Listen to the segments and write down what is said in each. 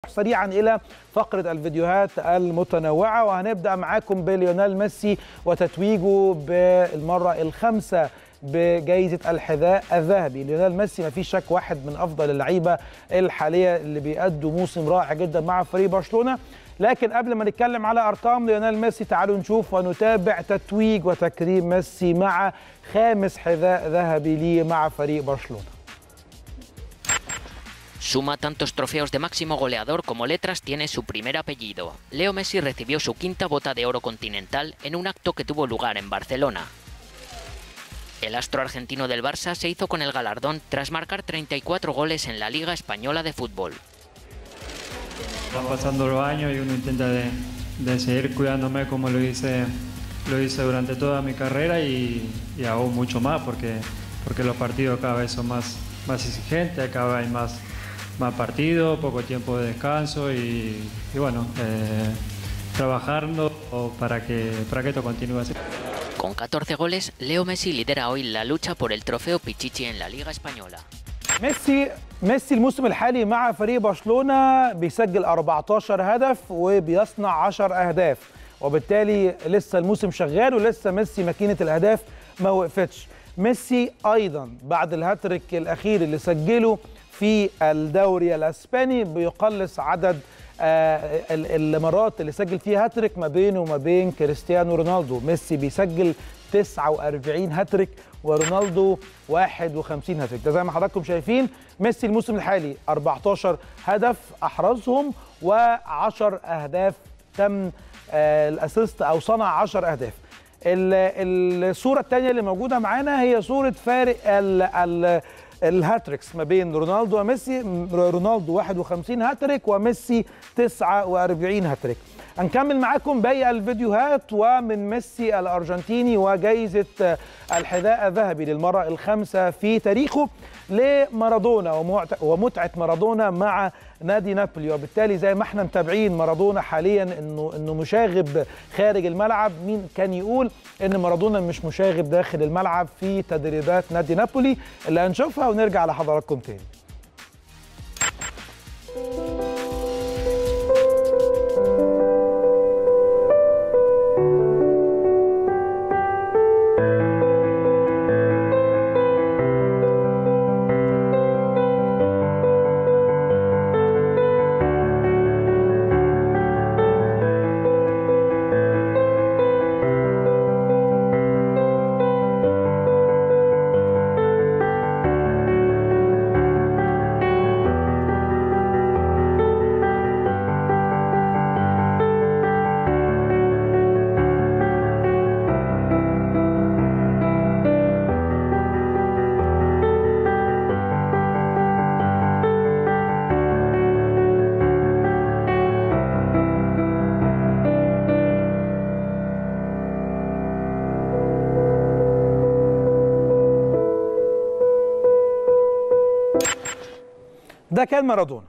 سريعا الى فقره الفيديوهات المتنوعه وهنبدا معاكم بليونيل ميسي وتتويجه بالمره الخامسه بجائزه الحذاء الذهبي ليونيل ميسي ما فيش شك واحد من افضل اللعيبه الحاليه اللي بيأدوا موسم رائع جدا مع فريق برشلونه لكن قبل ما نتكلم على ارقام ليونيل ميسي تعالوا نشوف ونتابع تتويج وتكريم ميسي مع خامس حذاء ذهبي ليه مع فريق برشلونه Suma tantos trofeos de máximo goleador como letras tiene su primer apellido. Leo Messi recibió su quinta bota de oro continental en un acto que tuvo lugar en Barcelona. El astro argentino del Barça se hizo con el galardón tras marcar 34 goles en la Liga Española de Fútbol. Van pasando los años y uno intenta de, de seguir cuidándome como lo hice, lo hice durante toda mi carrera y, y aún mucho más porque, porque los partidos cada vez son más, más exigentes, cada vez hay más, más partidos, poco tiempo de descanso y, y bueno, eh, trabajando para que, para que esto continúe así. Con 14 goles, Leo Messi lidera hoy la lucha por el trofeo Pichichi en la Liga Española. ميسي ميسي الموسم الحالي مع فريق برشلونه بيسجل 14 هدف وبيصنع 10 اهداف وبالتالي لسه الموسم شغال ولسه ميسي ماكينه الاهداف ما وقفتش ميسي ايضا بعد الهاتريك الاخير اللي سجله في الدوري الاسباني بيقلص عدد آه المرات اللي سجل فيها هاتريك ما بينه وما بين كريستيانو رونالدو ميسي بيسجل 49 هاتريك ورونالدو 51 هاتريك ده زي ما حضراتكم شايفين ميسي الموسم الحالي 14 هدف احرزهم و10 اهداف تم آه الاسيست او صنع 10 اهداف الصوره الثانيه اللي موجوده معانا هي صوره فارق ال ال الهاتريكس ما بين رونالدو وميسي رونالدو 51 هاتريك وميسي 49 هاتريك هنكمل معاكم باقي الفيديوهات ومن ميسي الارجنتيني وجائزه الحذاء الذهبي للمره الخامسه في تاريخه لمارادونا ومتعه مارادونا مع نادي نابولي وبالتالي زي ما احنا متابعين مارادونا حاليا انه انه مشاغب خارج الملعب مين كان يقول ان مارادونا مش مشاغب داخل الملعب في تدريبات نادي نابولي اللي هنشوفها ونرجع لحضراتكم تاني ده كان مارادونا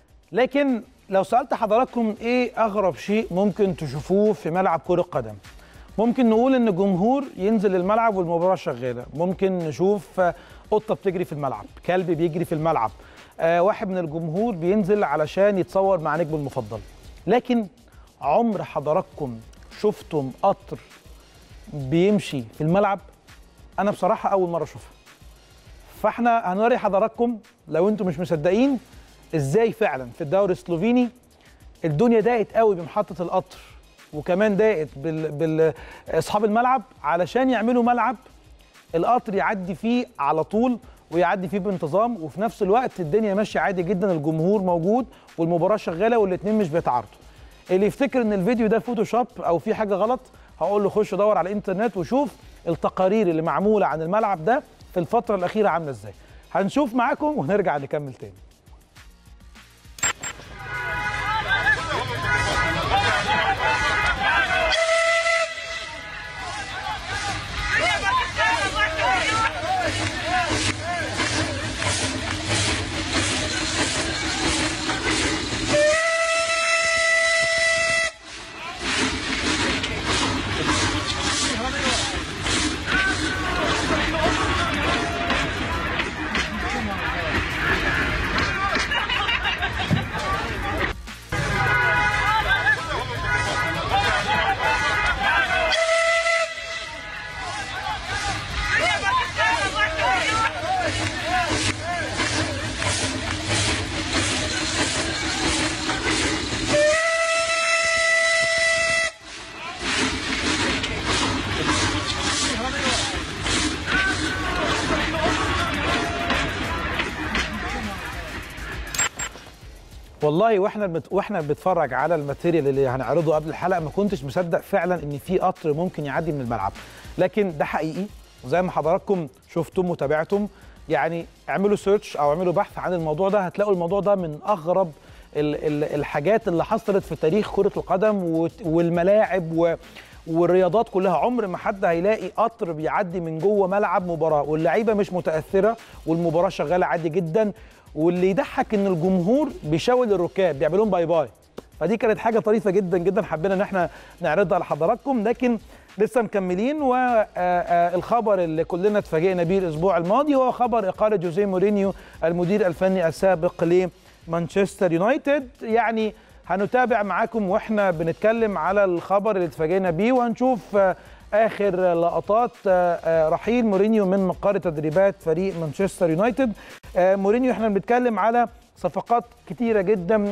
لكن لو سالت حضراتكم ايه اغرب شيء ممكن تشوفوه في ملعب كره قدم ممكن نقول ان جمهور ينزل الملعب والمباراه شغاله ممكن نشوف قطه بتجري في الملعب كلب بيجري في الملعب آه واحد من الجمهور بينزل علشان يتصور مع نجمه المفضل لكن عمر حضراتكم شفتم قطر بيمشي في الملعب انا بصراحه اول مره اشوفها فاحنا هنوري حضراتكم لو انتم مش مصدقين ازاي فعلا في الدوري السلوفيني الدنيا ضاقت قوي بمحطه القطر وكمان ضاقت بال... بال... اصحاب الملعب علشان يعملوا ملعب القطر يعدي فيه على طول ويعدي فيه بانتظام وفي نفس الوقت الدنيا ماشيه عادي جدا الجمهور موجود والمباراه شغاله والاثنين مش بيتعارضوا اللي يفتكر ان الفيديو ده فوتوشوب او في حاجه غلط هقول له خش دور على الانترنت وشوف التقارير اللي معموله عن الملعب ده في الفترة الأخيرة عاملة إزاي هنشوف معاكم ونرجع نكمل تاني والله واحنا بنت... واحنا بنتفرج على الماتيريال اللي هنعرضه قبل الحلقه ما كنتش مصدق فعلا ان في قطر ممكن يعدي من الملعب لكن ده حقيقي زي ما حضراتكم شفتم وتابعتم يعني اعملوا سيرش او اعملوا بحث عن الموضوع ده هتلاقوا الموضوع ده من اغرب ال... ال... الحاجات اللي حصلت في تاريخ كره القدم و... والملاعب و... والرياضات كلها عمر ما حد هيلاقي قطر بيعدي من جوه ملعب مباراه واللعيبه مش متاثره والمباراه شغاله عادي جدا واللي يضحك ان الجمهور بيشاور الركاب بيعمل لهم باي باي فدي كانت حاجه طريفه جدا جدا حبينا ان احنا نعرضها لحضراتكم لكن لسه مكملين والخبر اللي كلنا اتفاجئنا بيه الاسبوع الماضي هو خبر اقاله جوزيه مورينيو المدير الفني السابق لمانشستر يونايتد يعني هنتابع معاكم واحنا بنتكلم على الخبر اللي اتفاجئنا بيه وهنشوف اخر لقطات رحيل مورينيو من مقر تدريبات فريق مانشستر يونايتد مورينيو احنا بنتكلم على صفقات كتيره جدا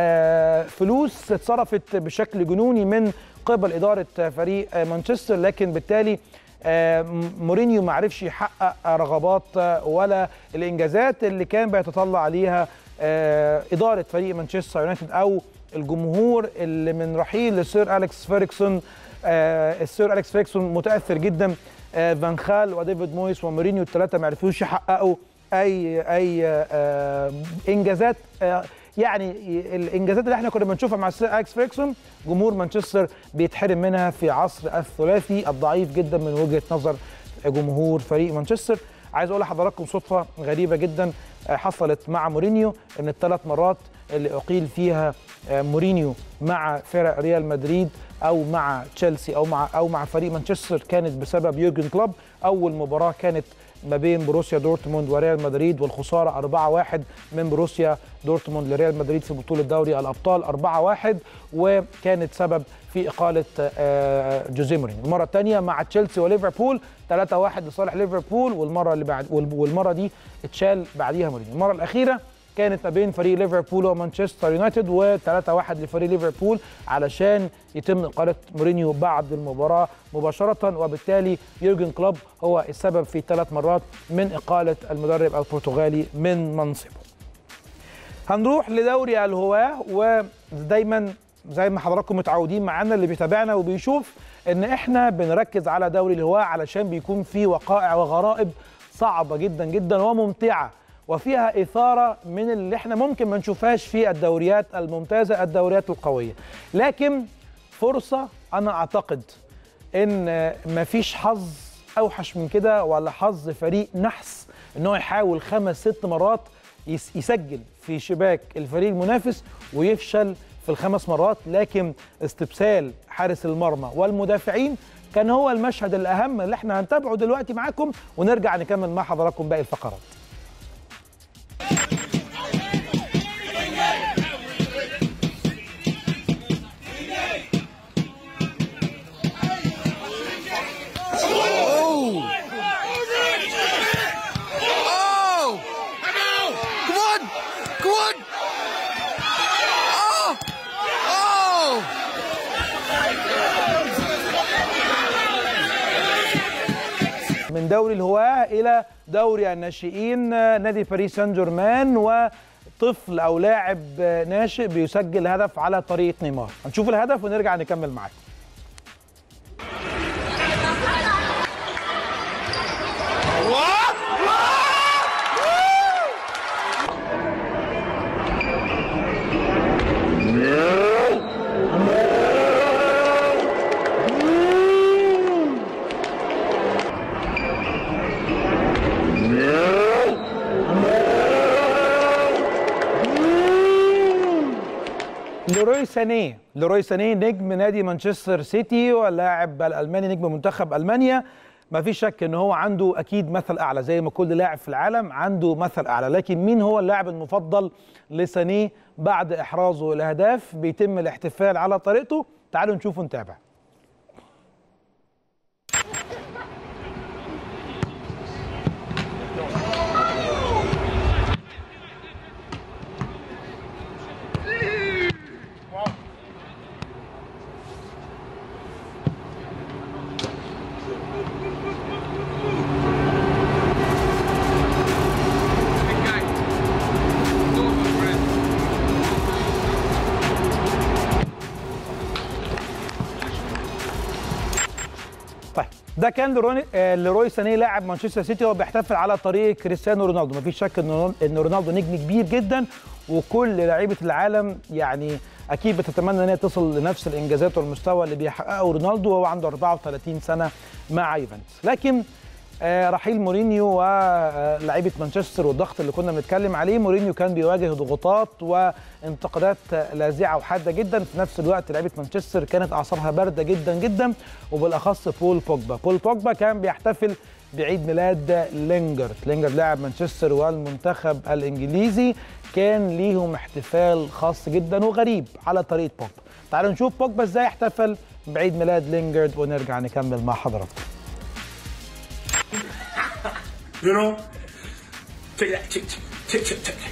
فلوس اتصرفت بشكل جنوني من قبل اداره فريق مانشستر لكن بالتالي مورينيو ما عرفش يحقق رغبات ولا الانجازات اللي كان بيتطلع عليها اداره فريق مانشستر يونايتد او الجمهور اللي من رحيل السير اليكس فيريكسون آه السير اليكس فيريكسون متاثر جدا آه فان خال وديفيد مويس ومورينيو الثلاثه ما عرفوش يحققوا اي اي آه انجازات آه يعني الانجازات اللي احنا كنا بنشوفها مع السير اليكس فيريكسون جمهور مانشستر بيتحرم منها في عصر الثلاثي الضعيف جدا من وجهه نظر جمهور فريق مانشستر عايز اقول لحضراتكم صدفه غريبه جدا حصلت مع مورينيو ان الثلاث مرات اللي اقيل فيها مورينيو مع فرق ريال مدريد او مع تشيلسي او مع او مع فريق مانشستر كانت بسبب يورجن كلوب اول مباراه كانت ما بين بروسيا دورتموند وريال مدريد والخساره 4-1 من بروسيا دورتموند لريال مدريد في بطوله دوري الابطال 4-1 وكانت سبب في اقاله جوزيه مورينيو المره الثانيه مع تشيلسي وليفربول 3-1 لصالح ليفربول والمره اللي بعد والمره دي اتشال بعديها مورينيو المره الاخيره كانت ما بين فريق ليفربول ومانشستر يونايتد و3-1 لفريق ليفربول علشان يتم اقاله مورينيو بعد المباراه مباشره وبالتالي يورجن كلوب هو السبب في ثلاث مرات من اقاله المدرب البرتغالي من منصبه. هنروح لدوري الهواه ودايما زي ما حضراتكم متعودين معانا اللي بيتابعنا وبيشوف ان احنا بنركز على دوري الهواه علشان بيكون فيه وقائع وغرائب صعبه جدا جدا وممتعه وفيها إثارة من اللي احنا ممكن ما نشوفهاش في الدوريات الممتازة الدوريات القوية لكن فرصة أنا أعتقد إن مفيش حظ أوحش من كده ولا حظ فريق نحس إن هو يحاول خمس ست مرات يسجل في شباك الفريق المنافس ويفشل في الخمس مرات لكن استبسال حارس المرمى والمدافعين كان هو المشهد الأهم اللي احنا هنتابعه دلوقتي معاكم ونرجع نكمل مع حضراتكم باقي الفقرات من دوري الهواه الى دوري الناشئين نادي باريس سان جيرمان وطفل او لاعب ناشئ بيسجل هدف على طريقه نيمار هنشوف الهدف ونرجع نكمل معاكم لوروي سانيه لوروي سانيه نجم نادي مانشستر سيتي واللاعب الالماني نجم منتخب المانيا ما فيش شك ان هو عنده اكيد مثل اعلى زي ما كل لاعب في العالم عنده مثل اعلى لكن مين هو اللاعب المفضل لسانيه بعد احرازه الاهداف بيتم الاحتفال على طريقته تعالوا نشوف ونتابع ده كان لروني آه، لروي سانيه لاعب مانشستر سيتي وهو بيحتفل على طريق كريستيانو رونالدو مفيش شك ان ان رونالدو نجم كبير جدا وكل لعيبه العالم يعني اكيد بتتمنى ان هي تصل لنفس الانجازات والمستوى اللي بيحققه رونالدو وهو عنده 34 سنه مع يوفنتوس لكن آه، رحيل مورينيو ولاعيبه مانشستر والضغط اللي كنا بنتكلم عليه مورينيو كان بيواجه ضغوطات وانتقادات لاذعه وحاده جدا في نفس الوقت لعيبه مانشستر كانت اعصابها بارده جدا جدا وبالاخص بول بوجبا بول بوجبا كان بيحتفل بعيد ميلاد لينجرد لينجرد لاعب مانشستر والمنتخب الانجليزي كان ليهم احتفال خاص جدا وغريب على طريقه بوجبا تعالوا نشوف بوجبا ازاي احتفل بعيد ميلاد لينجرد ونرجع نكمل مع حضراتكم You know? Take that. Take, take, take, take.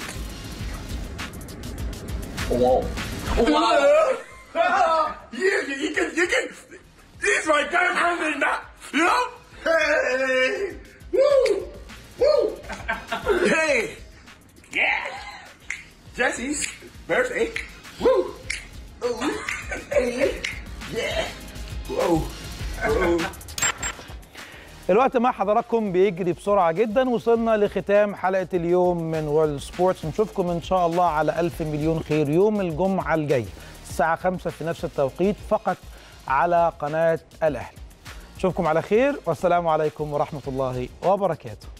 Whoa. Wow. yeah, you can, you can. He's my girlfriend now. You know? Hey. Woo. Woo. hey. Yeah. Jesse's birthday. Woo. Ooh. Hey. Yeah. Whoa. Whoa. الوقت مع حضراتكم بيجري بسرعة جدا وصلنا لختام حلقة اليوم من وورلد سبورتس نشوفكم إن شاء الله على ألف مليون خير يوم الجمعة الجاي الساعة خمسة في نفس التوقيت فقط على قناة الأهلي نشوفكم على خير والسلام عليكم ورحمة الله وبركاته